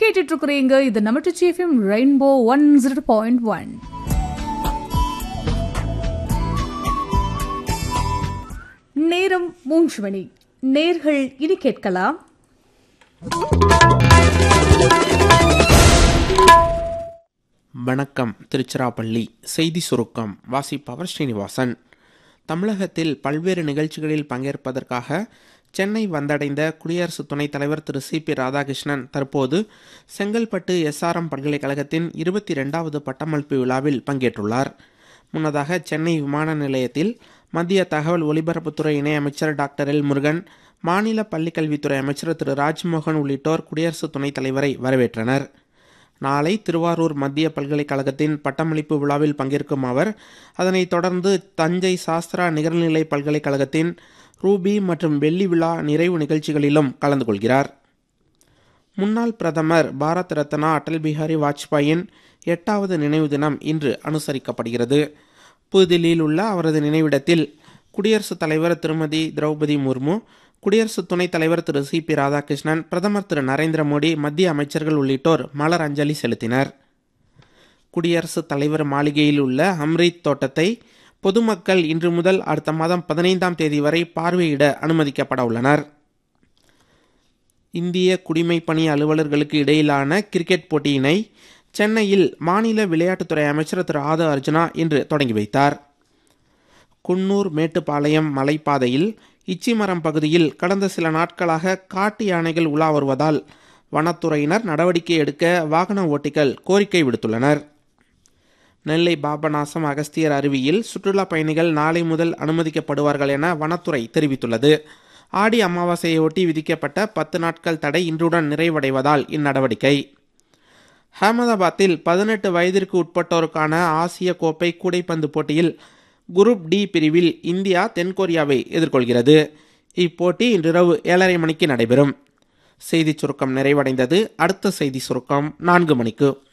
கேட்டுட்டு இருக்கிறீங்க இது நம்ம FM rainbow one zero point one நேரம் மூன்று மணி நேர்கள் இனி கேட்கலாம் வணக்கம் திருச்சிராப்பள்ளி செய்தி சுருக்கம் வாசிப்பவர் ஸ்ரீனிவாசன் தமிழகத்தில் பல்வேறு நிகழ்ச்சிகளில் பங்கேற்பதற்காக சென்னை வந்தடைந்த குடியரசு துணைத் தலைவர் திரு சி பி ராதாகிருஷ்ணன் தற்போது செங்கல்பட்டு எஸ்ஆர்எம் பல்கலைக்கழகத்தின் இருபத்தி ரெண்டாவது பட்டமளிப்பு விழாவில் பங்கேற்றுள்ளார் முன்னதாக சென்னை விமான நிலையத்தில் மத்திய தகவல் ஒலிபரப்புத்துறை இணையமைச்சர் டாக்டர் எல் முருகன் மாநில பள்ளிக்கல்வித்துறை அமைச்சர் திரு ராஜ்மோகன் உள்ளிட்டோர் குடியரசு துணைத் தலைவரை வரவேற்றனர் நாளை திருவாரூர் மத்திய பல்கலைக்கழகத்தின் பட்டமளிப்பு விழாவில் பங்கேற்கும் அவர் அதனைத் தொடர்ந்து தஞ்சை சாஸ்திரா நிகர்நிலை பல்கலைக்கழகத்தின் ரூபி மற்றும் வெள்ளி விழா நிறைவு நிகழ்ச்சிகளிலும் கலந்து கொள்கிறார் முன்னாள் பிரதமர் பாரத் ரத்னா அடல் பிஹாரி வாஜ்பாயின் எட்டாவது நினைவு தினம் இன்று அனுசரிக்கப்படுகிறது புதுதில்லியில் உள்ள அவரது நினைவிடத்தில் குடியரசுத் தலைவர் திருமதி திரௌபதி முர்மு குடியரசு துணைத் தலைவர் திரு சி பி ராதாகிருஷ்ணன் பிரதமர் திரு நரேந்திர மோடி மத்திய அமைச்சர்கள் உள்ளிட்டோர் மலர் அஞ்சலி செலுத்தினர் குடியரசுத் தலைவர் மாளிகையில் உள்ள அம்ரித் தோட்டத்தை பொதுமக்கள் இன்று முதல் அடுத்த மாதம் பதினைந்தாம் தேதி வரை பார்வையிட அனுமதிக்கப்பட உள்ளனர் இந்திய குடிமைப்பணி அலுவலர்களுக்கு இடையிலான கிரிக்கெட் போட்டியினை சென்னையில் மாநில விளையாட்டுத்துறை அமைச்சர் திரு ஆத அர்ஜுனா இன்று தொடங்கி வைத்தார் குன்னூர் மேட்டுப்பாளையம் மலைப்பாதையில் இச்சிமரம் பகுதியில் கடந்த சில நாட்களாக காட்டு யானைகள் உலா வருவதால் வனத்துறையினர் நடவடிக்கை எடுக்க வாகன ஓட்டிகள் கோரிக்கை விடுத்துள்ளனர் நெல்லை பாபநாசம் அகஸ்தியர் அருவியில் சுற்றுலா பயணிகள் நாளை முதல் அனுமதிக்கப்படுவார்கள் என வனத்துறை தெரிவித்துள்ளது ஆடி அமாவாசையொட்டி விதிக்கப்பட்ட பத்து நாட்கள் தடை இன்றுடன் நிறைவடைவதால் இந்நடவடிக்கை அகமதாபாத்தில் பதினெட்டு வயதிற்கு உட்பட்டோருக்கான ஆசிய கோப்பை கூடைப்பந்து போட்டியில் குரூப் டி பிரிவில் இந்தியா தென்கொரியாவை எதிர்கொள்கிறது இப்போட்டி இன்றிரவு ஏழரை மணிக்கு நடைபெறும் செய்திச் சுருக்கம் நிறைவடைந்தது அடுத்த செய்தி சுருக்கம் நான்கு மணிக்கு